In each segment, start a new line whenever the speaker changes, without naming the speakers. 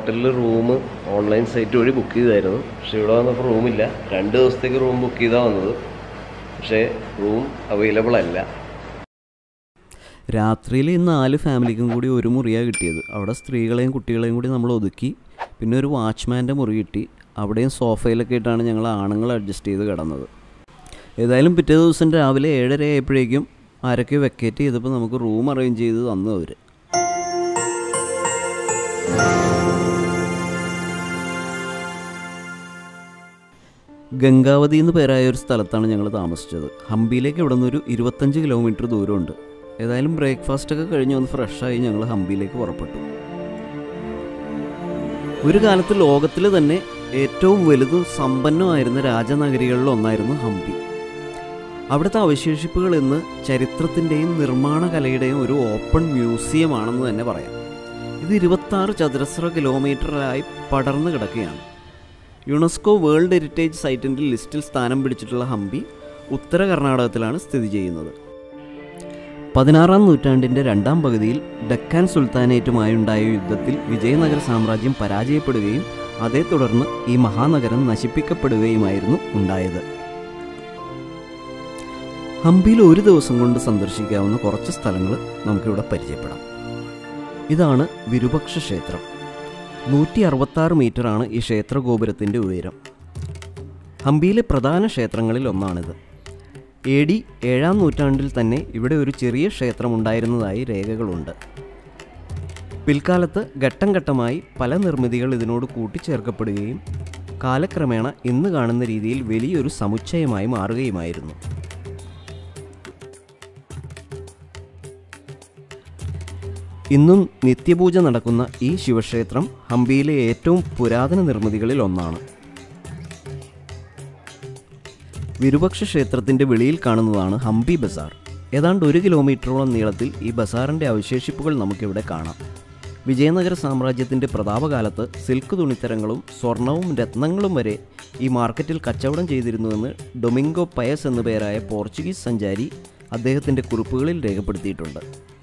ഹോട്ടലിൽ room online site വഴി book ചെയ്തായിരുന്നു പക്ഷേ ഇവിടെ വന്നപ്പോൾ റൂമില്ല രണ്ട് ദിവസത്തേക്ക് റൂം ബുക്ക് ചെയ്താൽ വന്നത് പക്ഷേ റൂം അവൈലബിൾ അല്ല
രാത്രിയിൽ ഈ നാല് ഫാമിലിക്കും കൂടി ഒരു മുറിയാണ് കിട്ടിയത് അവിടെ സ്ത്രീകളെയും കുട്ടികളെയും കൂടി നമ്മൾ ഒതുക്കി പിന്നെ ഒരു വാച്ച്മാൻ്റെ മുറി കിട്ടി അവിടെയും സോഫയിലൊക്കെ ഇട്ടാണ് ഞങ്ങൾ ആണുങ്ങൾ അഡ്ജസ്റ്റ് ചെയ്ത് കിടന്നത് ഏതായാലും പിറ്റേ ദിവസം രാവിലെ ഏഴര ആയപ്പോഴേക്കും ആരൊക്കെ വെക്കേറ്റ് ചെയ്തപ്പോൾ നമുക്ക് റൂം അറേഞ്ച് ചെയ്ത് തന്നു അവർ ഗംഗാവതി എന്ന് പേരായ ഒരു സ്ഥലത്താണ് ഞങ്ങൾ താമസിച്ചത് ഹംപിയിലേക്ക് ഇവിടെ നിന്നൊരു ഇരുപത്തഞ്ച് കിലോമീറ്റർ ദൂരമുണ്ട് ഏതായാലും ബ്രേക്ക്ഫാസ്റ്റ് ഒക്കെ കഴിഞ്ഞ് ഒന്ന് ഫ്രഷായി ഞങ്ങൾ ഹംപിയിലേക്ക് പുറപ്പെട്ടു ഒരു കാലത്ത് ലോകത്തിൽ തന്നെ ഏറ്റവും വലുതും സമ്പന്നമായിരുന്ന രാജനഗരികളിൽ ഒന്നായിരുന്നു ഹംപി അവിടുത്തെ അവശേഷിപ്പുകൾ ഇന്ന് ചരിത്രത്തിൻ്റെയും നിർമ്മാണ കലയുടെയും ഒരു ഓപ്പൺ മ്യൂസിയമാണെന്ന് തന്നെ പറയാം ഇത് ഇരുപത്താറ് ചതുരശ്ര കിലോമീറ്ററിലായി പടർന്നു കിടക്കുകയാണ് യുനെസ്കോ വേൾഡ് ഹെറിറ്റേജ് സൈറ്റിൻ്റെ ലിസ്റ്റിൽ സ്ഥാനം പിടിച്ചിട്ടുള്ള ഹംപി ഉത്തര കർണാടകത്തിലാണ് സ്ഥിതി ചെയ്യുന്നത് പതിനാറാം നൂറ്റാണ്ടിൻ്റെ രണ്ടാം പകുതിയിൽ ഡക്കാൻ സുൽത്താനേറ്റുമായുണ്ടായ യുദ്ധത്തിൽ വിജയനഗര സാമ്രാജ്യം പരാജയപ്പെടുകയും അതേ തുടർന്ന് ഈ മഹാനഗരം നശിപ്പിക്കപ്പെടുകയുമായിരുന്നു ഉണ്ടായത് ഹംപിയിൽ ഒരു ദിവസം കൊണ്ട് സന്ദർശിക്കാവുന്ന കുറച്ച് സ്ഥലങ്ങൾ നമുക്കിവിടെ പരിചയപ്പെടാം ഇതാണ് വിരുപക്ഷ ക്ഷേത്രം നൂറ്റി അറുപത്താറ് മീറ്ററാണ് ഈ ക്ഷേത്ര ഗോപുരത്തിൻ്റെ ഉയരം ഹംപിയിലെ പ്രധാന ക്ഷേത്രങ്ങളിൽ ഒന്നാണിത് എ ഡി ഏഴാം നൂറ്റാണ്ടിൽ തന്നെ ഇവിടെ ഒരു ചെറിയ ക്ഷേത്രമുണ്ടായിരുന്നതായി രേഖകളുണ്ട് പിൽക്കാലത്ത് ഘട്ടം ഘട്ടമായി പല നിർമ്മിതികൾ ഇതിനോട് കൂട്ടിച്ചേർക്കപ്പെടുകയും കാലക്രമേണ ഇന്ന് കാണുന്ന രീതിയിൽ വലിയൊരു സമുച്ചയമായി മാറുകയുമായിരുന്നു ഇന്നും നിത്യപൂജ നടക്കുന്ന ഈ ശിവക്ഷേത്രം ഹംപിയിലെ ഏറ്റവും പുരാതന നിർമ്മിതികളിൽ ഒന്നാണ് വിരുപക്ഷ ക്ഷേത്രത്തിൻ്റെ വെളിയിൽ കാണുന്നതാണ് ഹംപി ബസാർ ഏതാണ്ട് ഒരു കിലോമീറ്ററോളം നീളത്തിൽ ഈ ബസാറിൻ്റെ അവശേഷിപ്പുകൾ നമുക്കിവിടെ കാണാം വിജയനഗര സാമ്രാജ്യത്തിൻ്റെ പ്രതാപകാലത്ത് സിൽക്ക് തുണിത്തരങ്ങളും സ്വർണവും രത്നങ്ങളും വരെ ഈ മാർക്കറ്റിൽ കച്ചവടം ചെയ്തിരുന്നുവെന്ന് ഡൊമിംഗോ പയസ് എന്നു പേരായ പോർച്ചുഗീസ് സഞ്ചാരി അദ്ദേഹത്തിൻ്റെ കുറിപ്പുകളിൽ രേഖപ്പെടുത്തിയിട്ടുണ്ട്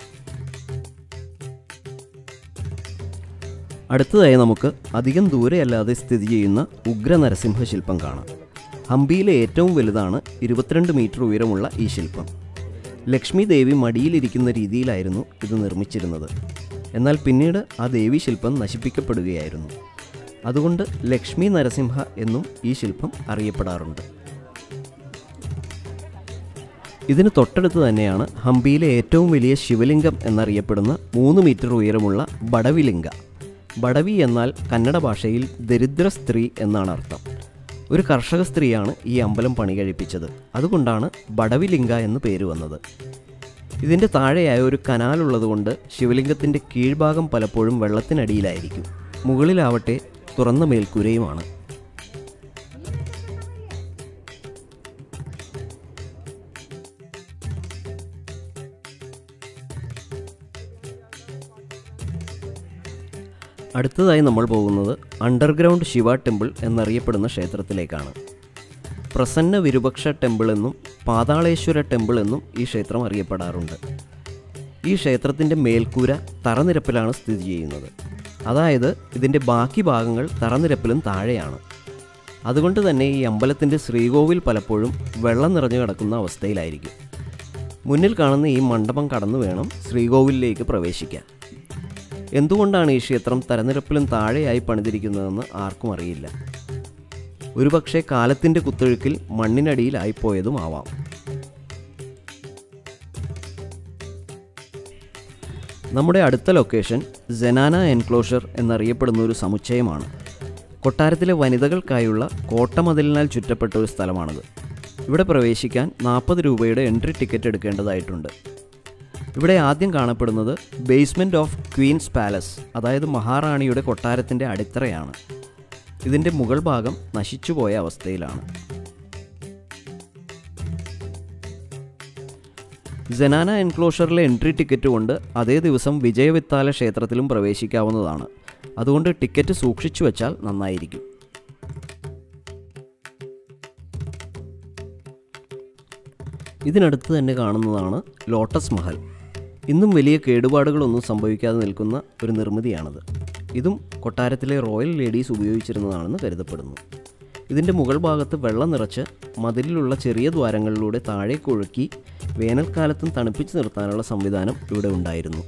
അടുത്തതായി നമുക്ക് അധികം ദൂരെയല്ലാതെ സ്ഥിതി ചെയ്യുന്ന ഉഗ്ര നരസിംഹ ശില്പം കാണാം ഹംപിയിലെ ഏറ്റവും വലുതാണ് ഇരുപത്തിരണ്ട് മീറ്റർ ഉയരമുള്ള ഈ ശില്പം ലക്ഷ്മി ദേവി മടിയിലിരിക്കുന്ന രീതിയിലായിരുന്നു ഇത് നിർമ്മിച്ചിരുന്നത് എന്നാൽ പിന്നീട് ആ ദേവി ശില്പം നശിപ്പിക്കപ്പെടുകയായിരുന്നു അതുകൊണ്ട് ലക്ഷ്മി നരസിംഹ എന്നും ഈ ശില്പം അറിയപ്പെടാറുണ്ട് ഇതിന് തൊട്ടടുത്ത് തന്നെയാണ് ഹംപിയിലെ ഏറ്റവും വലിയ ശിവലിംഗം എന്നറിയപ്പെടുന്ന മൂന്ന് മീറ്റർ ഉയരമുള്ള ബടവിലിംഗ ബടവി എന്നാൽ കന്നഡ ഭാഷയിൽ ദരിദ്ര സ്ത്രീ എന്നാണ് അർത്ഥം ഒരു കർഷക സ്ത്രീയാണ് ഈ അമ്പലം പണി കഴിപ്പിച്ചത് അതുകൊണ്ടാണ് ബടവിലിംഗ എന്ന് പേര് വന്നത് ഇതിൻ്റെ താഴെയായ ഒരു കനാലുള്ളതുകൊണ്ട് ശിവലിംഗത്തിൻ്റെ കീഴ്ഭാഗം പലപ്പോഴും വെള്ളത്തിനടിയിലായിരിക്കും മുകളിലാവട്ടെ തുറന്ന മേൽക്കൂരയുമാണ് അടുത്തതായി നമ്മൾ പോകുന്നത് അണ്ടർഗ്രൗണ്ട് ശിവ ടെമ്പിൾ എന്നറിയപ്പെടുന്ന ക്ഷേത്രത്തിലേക്കാണ് പ്രസന്ന വിരുപക്ഷ ടെമ്പിൾ എന്നും പാതാളേശ്വര ടെമ്പിൾ എന്നും ഈ ക്ഷേത്രം അറിയപ്പെടാറുണ്ട് ഈ ക്ഷേത്രത്തിൻ്റെ മേൽക്കൂര തറനിരപ്പിലാണ് സ്ഥിതി ചെയ്യുന്നത് അതായത് ഇതിൻ്റെ ബാക്കി ഭാഗങ്ങൾ തറനിരപ്പിലും താഴെയാണ് അതുകൊണ്ട് തന്നെ ഈ അമ്പലത്തിൻ്റെ ശ്രീകോവിൽ പലപ്പോഴും വെള്ളം നിറഞ്ഞു കിടക്കുന്ന അവസ്ഥയിലായിരിക്കും മുന്നിൽ കാണുന്ന ഈ മണ്ഡപം കടന്നു വേണം ശ്രീകോവിലിലേക്ക് പ്രവേശിക്കാൻ എന്തുകൊണ്ടാണ് ഈ ക്ഷേത്രം തരനിരപ്പിലും താഴെയായി പണിതിരിക്കുന്നതെന്ന് ആർക്കും അറിയില്ല ഒരുപക്ഷെ കാലത്തിൻ്റെ കുത്തൊഴുക്കിൽ മണ്ണിനടിയിലായിപ്പോയതും ആവാം നമ്മുടെ അടുത്ത ലൊക്കേഷൻ ജനാന എൻക്ലോഷർ എന്നറിയപ്പെടുന്ന ഒരു സമുച്ചയമാണ് കൊട്ടാരത്തിലെ വനിതകൾക്കായുള്ള കോട്ടമതിലിനാൽ ചുറ്റപ്പെട്ട ഒരു സ്ഥലമാണിത് ഇവിടെ പ്രവേശിക്കാൻ നാൽപ്പത് രൂപയുടെ എൻട്രി ടിക്കറ്റ് എടുക്കേണ്ടതായിട്ടുണ്ട് ഇവിടെ ആദ്യം കാണപ്പെടുന്നത് ബേസ്മെൻറ്റ് ഓഫ് ക്വീൻസ് പാലസ് അതായത് മഹാറാണിയുടെ കൊട്ടാരത്തിൻ്റെ അടിത്തറയാണ് ഇതിൻ്റെ മുകൾ ഭാഗം നശിച്ചുപോയ അവസ്ഥയിലാണ് ജനാന എൻക്ലോഷറിലെ എൻട്രി ടിക്കറ്റ് കൊണ്ട് അതേ ദിവസം വിജയവിത്താല ക്ഷേത്രത്തിലും പ്രവേശിക്കാവുന്നതാണ് അതുകൊണ്ട് ടിക്കറ്റ് സൂക്ഷിച്ചു വെച്ചാൽ നന്നായിരിക്കും ഇതിനടുത്ത് തന്നെ കാണുന്നതാണ് ലോട്ടസ് മഹൽ ഇന്നും വലിയ കേടുപാടുകളൊന്നും സംഭവിക്കാതെ നിൽക്കുന്ന ഒരു നിർമ്മിതിയാണത് ഇതും കൊട്ടാരത്തിലെ റോയൽ ലേഡീസ് ഉപയോഗിച്ചിരുന്നതാണെന്ന് കരുതപ്പെടുന്നു ഇതിൻ്റെ മുകൾ ഭാഗത്ത് വെള്ളം നിറച്ച് മതിലിലുള്ള ചെറിയ ദ്വാരങ്ങളിലൂടെ താഴേക്ക് ഒഴുക്കി വേനൽക്കാലത്തും തണുപ്പിച്ച് നിർത്താനുള്ള സംവിധാനം ഇവിടെ ഉണ്ടായിരുന്നു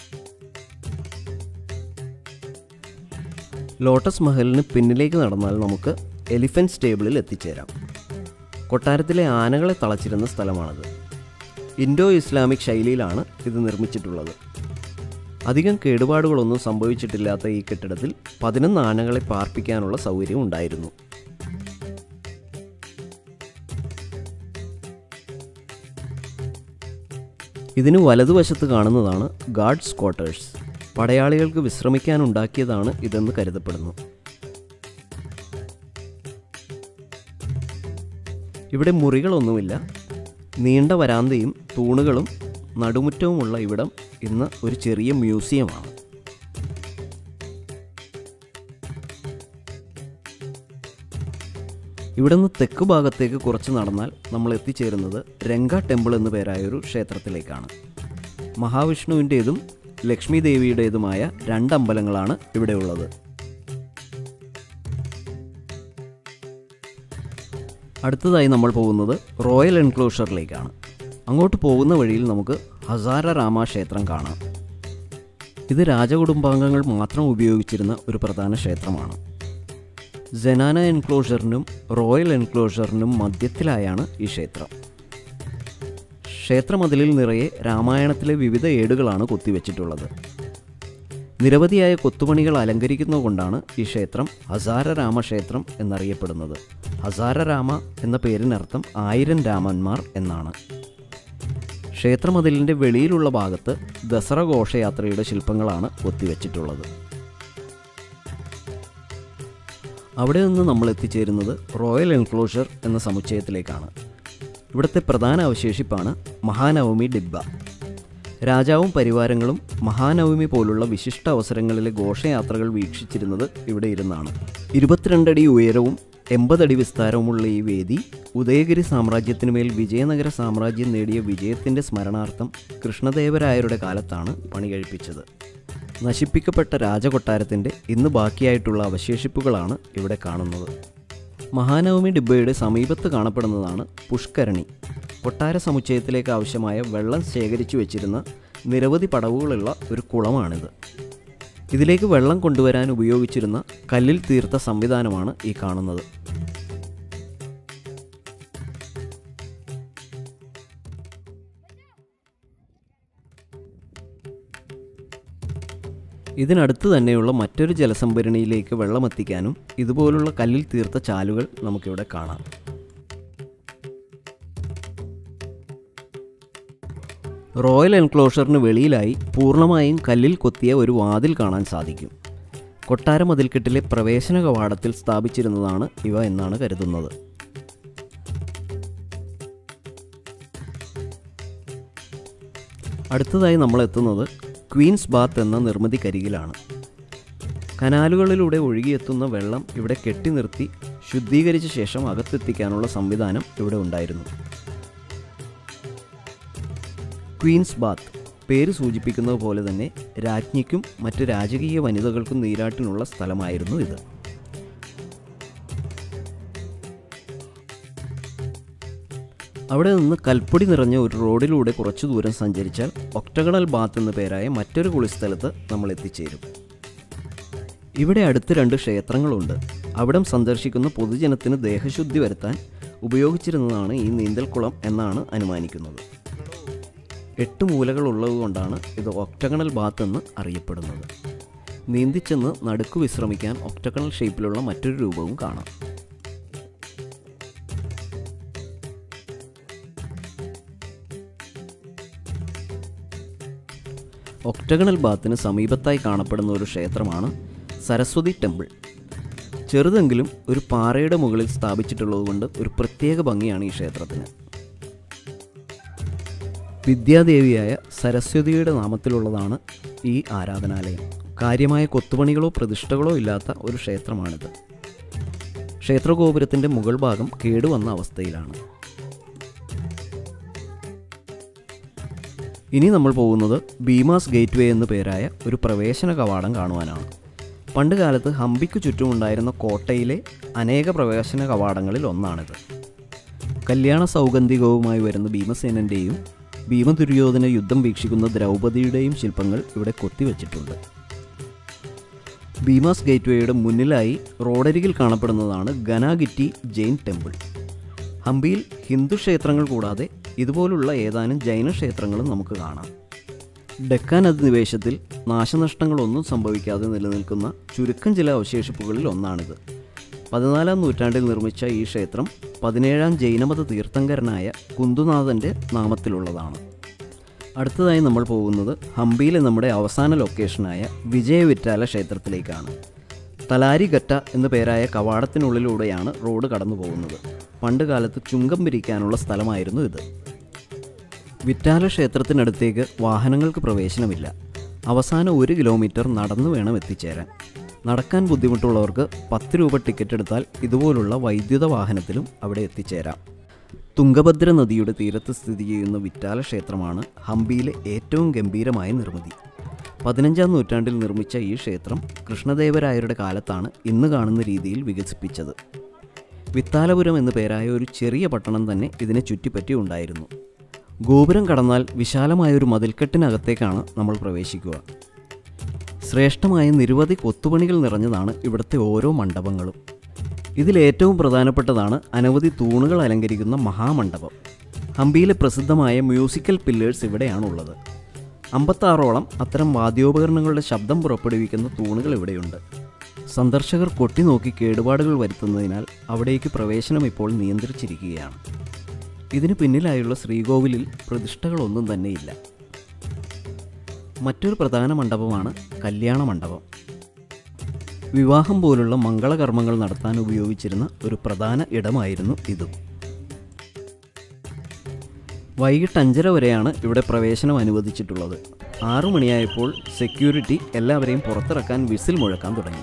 ലോട്ടസ് മഹലിന് പിന്നിലേക്ക് നടന്നാൽ നമുക്ക് എലിഫൻറ്റ് സ്റ്റേബിളിൽ എത്തിച്ചേരാം കൊട്ടാരത്തിലെ ആനകളെ തളച്ചിരുന്ന സ്ഥലമാണിത് ഇൻഡോ ഇസ്ലാമിക് ശൈലിയിലാണ് ഇത് നിർമ്മിച്ചിട്ടുള്ളത് അധികം കേടുപാടുകളൊന്നും സംഭവിച്ചിട്ടില്ലാത്ത ഈ കെട്ടിടത്തിൽ പതിനൊന്ന് ആനകളെ പാർപ്പിക്കാനുള്ള സൗകര്യം ഉണ്ടായിരുന്നു ഇതിന് വലതുവശത്ത് കാണുന്നതാണ് ഗാർഡ്സ് ക്വാർട്ടേഴ്സ് പടയാളികൾക്ക് വിശ്രമിക്കാനുണ്ടാക്കിയതാണ് ഇതെന്ന് കരുതപ്പെടുന്നു ഇവിടെ മുറികളൊന്നുമില്ല നീണ്ട വരാന്തയും തൂണുകളും നടുമുറ്റവുമുള്ള ഇവിടം ഇന്ന് ഒരു ചെറിയ മ്യൂസിയമാണ് ഇവിടെ നിന്ന് തെക്ക് ഭാഗത്തേക്ക് കുറച്ച് നടന്നാൽ നമ്മൾ എത്തിച്ചേരുന്നത് രംഗ ടെമ്പിൾ എന്നു പേരായൊരു ക്ഷേത്രത്തിലേക്കാണ് മഹാവിഷ്ണുവിൻ്റേതും ലക്ഷ്മി ദേവിയുടേതുമായ രണ്ട് അമ്പലങ്ങളാണ് ഇവിടെ ഉള്ളത് അടുത്തതായി നമ്മൾ പോകുന്നത് റോയൽ എൻക്ലോഷറിലേക്കാണ് അങ്ങോട്ട് പോകുന്ന വഴിയിൽ നമുക്ക് ഹസാര രാമ ക്ഷേത്രം കാണാം ഇത് രാജകുടുംബാംഗങ്ങൾ മാത്രം ഉപയോഗിച്ചിരുന്ന ഒരു പ്രധാന ക്ഷേത്രമാണ് ജനാന എൻക്ലോഷറിനും റോയൽ എൻക്ലോഷറിനും മധ്യത്തിലായാണ് ഈ ക്ഷേത്രം ക്ഷേത്രമതിലിൽ നിറയെ രാമായണത്തിലെ വിവിധ ഏടുകളാണ് കൊത്തിവെച്ചിട്ടുള്ളത് നിരവധിയായ കൊത്തുപണികൾ അലങ്കരിക്കുന്നതുകൊണ്ടാണ് ഈ ക്ഷേത്രം ഹസാര രാമക്ഷേത്രം എന്നറിയപ്പെടുന്നത് ഹസാര രാമ എന്ന പേരിനർത്ഥം ആയിരം രാമന്മാർ എന്നാണ് ക്ഷേത്രമതിലിൻ്റെ വെളിയിലുള്ള ഭാഗത്ത് ദസറ ഘോഷയാത്രയുടെ ശില്പങ്ങളാണ് കൊത്തിവെച്ചിട്ടുള്ളത് അവിടെ നിന്ന് നമ്മൾ എത്തിച്ചേരുന്നത് റോയൽ എൻക്ലോഷർ എന്ന സമുച്ചയത്തിലേക്കാണ് ഇവിടുത്തെ പ്രധാന അവശേഷിപ്പാണ് മഹാനവമി ഡിബ്ബ രാജാവും പരിവാരങ്ങളും മഹാനവമി പോലുള്ള വിശിഷ്ട അവസരങ്ങളിലെ ഘോഷയാത്രകൾ വീക്ഷിച്ചിരുന്നത് ഇവിടെ ഇരുന്നാണ് ഇരുപത്തിരണ്ടടി ഉയരവും എൺപതടി വിസ്താരവുമുള്ള ഈ വേദി ഉദയഗിരി സാമ്രാജ്യത്തിനു മേൽ വിജയനഗര സാമ്രാജ്യം നേടിയ വിജയത്തിൻ്റെ സ്മരണാർത്ഥം കൃഷ്ണദേവരായരുടെ കാലത്താണ് പണി കഴിപ്പിച്ചത് നശിപ്പിക്കപ്പെട്ട രാജകൊട്ടാരത്തിൻ്റെ ഇന്ന് ബാക്കിയായിട്ടുള്ള അവശേഷിപ്പുകളാണ് ഇവിടെ കാണുന്നത് മഹാനവമി ഡിബ്ബയുടെ സമീപത്ത് കാണപ്പെടുന്നതാണ് പുഷ്കരണി കൊട്ടാര സമുച്ചയത്തിലേക്ക് ആവശ്യമായ വെള്ളം ശേഖരിച്ചു വെച്ചിരുന്ന നിരവധി പടവുകളുള്ള ഒരു കുളമാണിത് ഇതിലേക്ക് വെള്ളം കൊണ്ടുവരാൻ ഉപയോഗിച്ചിരുന്ന കല്ലിൽ തീർത്ത സംവിധാനമാണ് ഈ കാണുന്നത് ഇതിനടുത്ത് തന്നെയുള്ള മറ്റൊരു ജലസംഭരണിയിലേക്ക് വെള്ളമെത്തിക്കാനും ഇതുപോലുള്ള കല്ലിൽ തീർത്ത ചാലുകൾ നമുക്കിവിടെ കാണാം റോയൽ എൻക്ലോഷറിന് വെളിയിലായി പൂർണ്ണമായും കല്ലിൽ കൊത്തിയ ഒരു വാതിൽ കാണാൻ സാധിക്കും കൊട്ടാര മതിൽക്കെട്ടിലെ പ്രവേശന കവാടത്തിൽ സ്ഥാപിച്ചിരുന്നതാണ് ഇവ എന്നാണ് കരുതുന്നത് അടുത്തതായി നമ്മൾ എത്തുന്നത് ക്വീൻസ് ബാത്ത് എന്ന നിർമ്മിതിക്കരികിലാണ് കനാലുകളിലൂടെ ഒഴുകിയെത്തുന്ന വെള്ളം ഇവിടെ കെട്ടി നിർത്തി ശുദ്ധീകരിച്ച ശേഷം അകത്തെത്തിക്കാനുള്ള സംവിധാനം ഇവിടെ ഉണ്ടായിരുന്നു ക്വീൻസ് ബാത്ത് പേര് സൂചിപ്പിക്കുന്നത് പോലെ തന്നെ രാജ്ഞിക്കും മറ്റ് രാജകീയ വനിതകൾക്കും നീരാട്ടിനുള്ള സ്ഥലമായിരുന്നു ഇത് അവിടെ നിന്ന് കൽപ്പൊടി നിറഞ്ഞ ഒരു റോഡിലൂടെ കുറച്ചു ദൂരം സഞ്ചരിച്ചാൽ ഒക്ടഗണൽ ബാത്ത് എന്ന പേരായ മറ്റൊരു കുളിസ്ഥലത്ത് നമ്മൾ എത്തിച്ചേരും ഇവിടെ അടുത്ത് രണ്ട് ക്ഷേത്രങ്ങളുണ്ട് അവിടം സന്ദർശിക്കുന്ന പൊതുജനത്തിന് ദേഹശുദ്ധി വരുത്താൻ ഉപയോഗിച്ചിരുന്നതാണ് ഈ നീന്തൽക്കുളം എന്നാണ് അനുമാനിക്കുന്നത് എട്ട് മൂലകൾ ഉള്ളതുകൊണ്ടാണ് ഇത് ഒക്ടഗണൽ ബാത്ത് എന്ന് അറിയപ്പെടുന്നത് നീന്തിച്ചെന്ന് നടുക്ക് വിശ്രമിക്കാൻ ഒക്ടഗണൽ ഷേപ്പിലുള്ള മറ്റൊരു രൂപവും കാണാം ഒക്ടഗണൽ ബാത്തിന് സമീപത്തായി കാണപ്പെടുന്ന ഒരു ക്ഷേത്രമാണ് സരസ്വതി ടെമ്പിൾ ചെറുതെങ്കിലും ഒരു പാറയുടെ മുകളിൽ സ്ഥാപിച്ചിട്ടുള്ളതുകൊണ്ട് ഒരു പ്രത്യേക ഭംഗിയാണ് ഈ ക്ഷേത്രത്തിന് വിദ്യാദേവിയായ സരസ്വതിയുടെ നാമത്തിലുള്ളതാണ് ഈ ആരാധനാലയം കാര്യമായ കൊത്തുപണികളോ പ്രതിഷ്ഠകളോ ഇല്ലാത്ത ഒരു ക്ഷേത്രമാണിത് ക്ഷേത്രഗോപുരത്തിൻ്റെ മുകൾ ഭാഗം കേടുവന്ന അവസ്ഥയിലാണ് ഇനി നമ്മൾ പോകുന്നത് ഭീമാസ് ഗേറ്റ്വേ എന്നു പേരായ ഒരു പ്രവേശന കവാടം കാണുവാനാണ് പണ്ട് കാലത്ത് ഹംപിക്ക് ചുറ്റുമുണ്ടായിരുന്ന കോട്ടയിലെ അനേക പ്രവേശന കവാടങ്ങളിൽ ഒന്നാണിത് കല്യാണ സൗഗന്ധികവുമായി വരുന്ന ഭീമസേനൻ്റെയും ഭീമദുര്യോധന യുദ്ധം വീക്ഷിക്കുന്ന ദ്രൗപദിയുടെയും ശില്പങ്ങൾ ഇവിടെ കൊത്തിവെച്ചിട്ടുണ്ട് ഭീമാസ് ഗേറ്റ്വേയുടെ മുന്നിലായി റോഡരികിൽ കാണപ്പെടുന്നതാണ് ഗനാഗിറ്റി ജെയിൻ ടെമ്പിൾ ഹംപിയിൽ ഹിന്ദു ക്ഷേത്രങ്ങൾ കൂടാതെ ഇതുപോലുള്ള ഏതാനും ജൈന ക്ഷേത്രങ്ങളും നമുക്ക് കാണാം ഡെക്കാൻ അധിനിവേശത്തിൽ നാശനഷ്ടങ്ങളൊന്നും സംഭവിക്കാതെ നിലനിൽക്കുന്ന ചുരുക്കം ചില അവശേഷിപ്പുകളിൽ ഒന്നാണിത് പതിനാലാം നൂറ്റാണ്ടിൽ നിർമ്മിച്ച ഈ ക്ഷേത്രം പതിനേഴാം ജൈനമത തീർത്ഥങ്കരനായ കുന്തുനാഥൻ്റെ നാമത്തിലുള്ളതാണ് അടുത്തതായി നമ്മൾ പോകുന്നത് ഹംപിയിലെ നമ്മുടെ അവസാന ലൊക്കേഷനായ വിജയവിറ്റാല ക്ഷേത്രത്തിലേക്കാണ് തലാരിഗറ്റ എന്നു പേരായ കവാടത്തിനുള്ളിലൂടെയാണ് റോഡ് കടന്നു പോകുന്നത് പണ്ട് കാലത്ത് ചുങ്കം പിരിക്കാനുള്ള സ്ഥലമായിരുന്നു ഇത് വിറ്റാല ക്ഷേത്രത്തിനടുത്തേക്ക് വാഹനങ്ങൾക്ക് പ്രവേശനമില്ല അവസാന ഒരു കിലോമീറ്റർ നടന്നു വേണം എത്തിച്ചേരാൻ നടക്കാൻ ബുദ്ധിമുട്ടുള്ളവർക്ക് പത്ത് രൂപ ടിക്കറ്റ് എടുത്താൽ ഇതുപോലുള്ള വൈദ്യുത വാഹനത്തിലും അവിടെ എത്തിച്ചേരാം തുംഗഭദ്ര നദിയുടെ തീരത്ത് സ്ഥിതി ചെയ്യുന്ന വിറ്റാല ക്ഷേത്രമാണ് ഹംപിയിലെ ഏറ്റവും ഗംഭീരമായ നിർമ്മിതി പതിനഞ്ചാം നൂറ്റാണ്ടിൽ നിർമ്മിച്ച ഈ ക്ഷേത്രം കൃഷ്ണദേവരായരുടെ കാലത്താണ് ഇന്ന് കാണുന്ന രീതിയിൽ വികസിപ്പിച്ചത് വിത്താലപുരം എന്നു പേരായ ഒരു ചെറിയ പട്ടണം തന്നെ ഇതിനെ ചുറ്റിപ്പറ്റി ഉണ്ടായിരുന്നു ഗോപുരം കടന്നാൽ വിശാലമായ ഒരു മതിൽക്കെട്ടിനകത്തേക്കാണ് നമ്മൾ പ്രവേശിക്കുക ശ്രേഷ്ഠമായ നിരവധി കൊത്തുപണികൾ നിറഞ്ഞതാണ് ഇവിടുത്തെ ഓരോ മണ്ഡപങ്ങളും ഇതിലേറ്റവും പ്രധാനപ്പെട്ടതാണ് അനവധി തൂണുകൾ അലങ്കരിക്കുന്ന മഹാമണ്ഡപം ഹംപിയിലെ പ്രസിദ്ധമായ മ്യൂസിക്കൽ പില്ലേഴ്സ് ഇവിടെയാണുള്ളത് അമ്പത്താറോളം അത്തരം വാദ്യോപകരണങ്ങളുടെ ശബ്ദം പുറപ്പെടുവിക്കുന്ന തൂണുകൾ ഇവിടെയുണ്ട് സന്ദർശകർ കൊട്ടി നോക്കി കേടുപാടുകൾ വരുത്തുന്നതിനാൽ അവിടേക്ക് പ്രവേശനം ഇപ്പോൾ നിയന്ത്രിച്ചിരിക്കുകയാണ് ഇതിന് പിന്നിലായുള്ള ശ്രീകോവിലിൽ പ്രതിഷ്ഠകളൊന്നും തന്നെയില്ല മറ്റൊരു പ്രധാന മണ്ഡപമാണ് കല്യാണ മണ്ഡപം വിവാഹം പോലുള്ള മംഗളകർമ്മങ്ങൾ നടത്താൻ ഉപയോഗിച്ചിരുന്ന ഒരു പ്രധാന ഇടമായിരുന്നു ഇതും വൈകിട്ട് അഞ്ചര വരെയാണ് ഇവിടെ പ്രവേശനം അനുവദിച്ചിട്ടുള്ളത് ആറു മണിയായപ്പോൾ സെക്യൂരിറ്റി എല്ലാവരെയും പുറത്തിറക്കാൻ വിസിൽ മുഴക്കാൻ തുടങ്ങി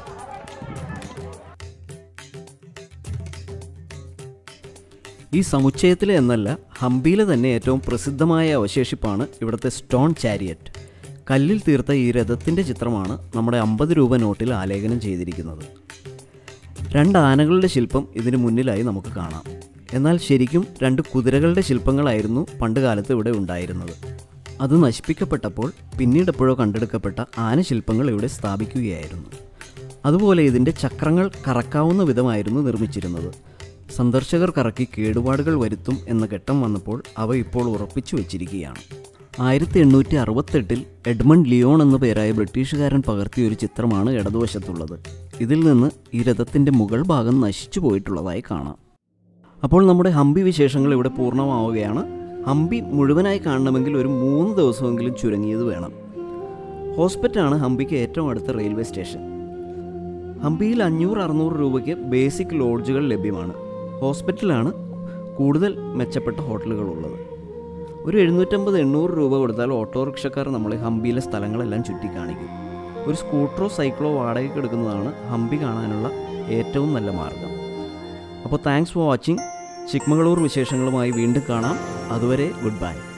ഈ സമുച്ചയത്തിലെ എന്നല്ല ഹംപിയിലെ തന്നെ ഏറ്റവും പ്രസിദ്ധമായ അവശേഷിപ്പാണ് ഇവിടുത്തെ സ്റ്റോൺ ചാരിയറ്റ് കല്ലിൽ തീർത്ത ഈ രഥത്തിൻ്റെ ചിത്രമാണ് നമ്മുടെ അമ്പത് രൂപ നോട്ടിൽ ആലേഖനം ചെയ്തിരിക്കുന്നത് രണ്ട് ആനകളുടെ ശില്പം ഇതിനു മുന്നിലായി നമുക്ക് കാണാം എന്നാൽ ശരിക്കും രണ്ട് കുതിരകളുടെ ശില്പങ്ങളായിരുന്നു പണ്ട് കാലത്ത് ഇവിടെ ഉണ്ടായിരുന്നത് അത് നശിപ്പിക്കപ്പെട്ടപ്പോൾ പിന്നീട് എപ്പോഴോ കണ്ടെടുക്കപ്പെട്ട ആനശില്പങ്ങൾ ഇവിടെ സ്ഥാപിക്കുകയായിരുന്നു അതുപോലെ ഇതിൻ്റെ ചക്രങ്ങൾ കറക്കാവുന്ന വിധമായിരുന്നു നിർമ്മിച്ചിരുന്നത് സന്ദർശകർ കറക്കി കേടുപാടുകൾ വരുത്തും എന്ന ഘട്ടം വന്നപ്പോൾ അവ ഇപ്പോൾ ഉറപ്പിച്ചു വച്ചിരിക്കുകയാണ് ആയിരത്തി എണ്ണൂറ്റി അറുപത്തെട്ടിൽ എഡ്മണ്ട് ലിയോൺ എന്ന പേരായ ബ്രിട്ടീഷുകാരൻ പകർത്തിയ ഒരു ചിത്രമാണ് ഇടതുവശത്തുള്ളത് ഇതിൽ നിന്ന് ഈ രഥത്തിൻ്റെ മുകൾ ഭാഗം നശിച്ചു പോയിട്ടുള്ളതായി കാണാം അപ്പോൾ നമ്മുടെ ഹംപി വിശേഷങ്ങൾ ഇവിടെ പൂർണ്ണമാവുകയാണ് ഹംപി മുഴുവനായി കാണണമെങ്കിൽ ഒരു മൂന്ന് ദിവസമെങ്കിലും ചുരുങ്ങിയത് വേണം ഹോസ്പിറ്റാണ് ഹംപിക്ക് ഏറ്റവും അടുത്ത റെയിൽവേ സ്റ്റേഷൻ ഹംപിയിൽ അഞ്ഞൂറ് അറുന്നൂറ് രൂപയ്ക്ക് ബേസിക് ലോഡ്ജുകൾ ലഭ്യമാണ് ഹോസ്പിറ്റലാണ് കൂടുതൽ മെച്ചപ്പെട്ട ഹോട്ടലുകൾ ഉള്ളത് ഒരു എഴുന്നൂറ്റമ്പത് എണ്ണൂറ് രൂപ കൊടുത്താൽ ഓട്ടോറിക്ഷക്കാർ നമ്മളെ ഹംപിയിലെ സ്ഥലങ്ങളെല്ലാം ചുറ്റിക്കാണിക്കും ഒരു സ്കൂട്ടറോ സൈക്കിളോ വാടകയ്ക്ക് എടുക്കുന്നതാണ് ഹംപി കാണാനുള്ള ഏറ്റവും നല്ല മാർഗം അപ്പോൾ താങ്ക്സ് ഫോർ വാച്ചിങ് ചിക്മകളൂർ വിശേഷങ്ങളുമായി വീണ്ടും കാണാം അതുവരെ ഗുഡ് ബൈ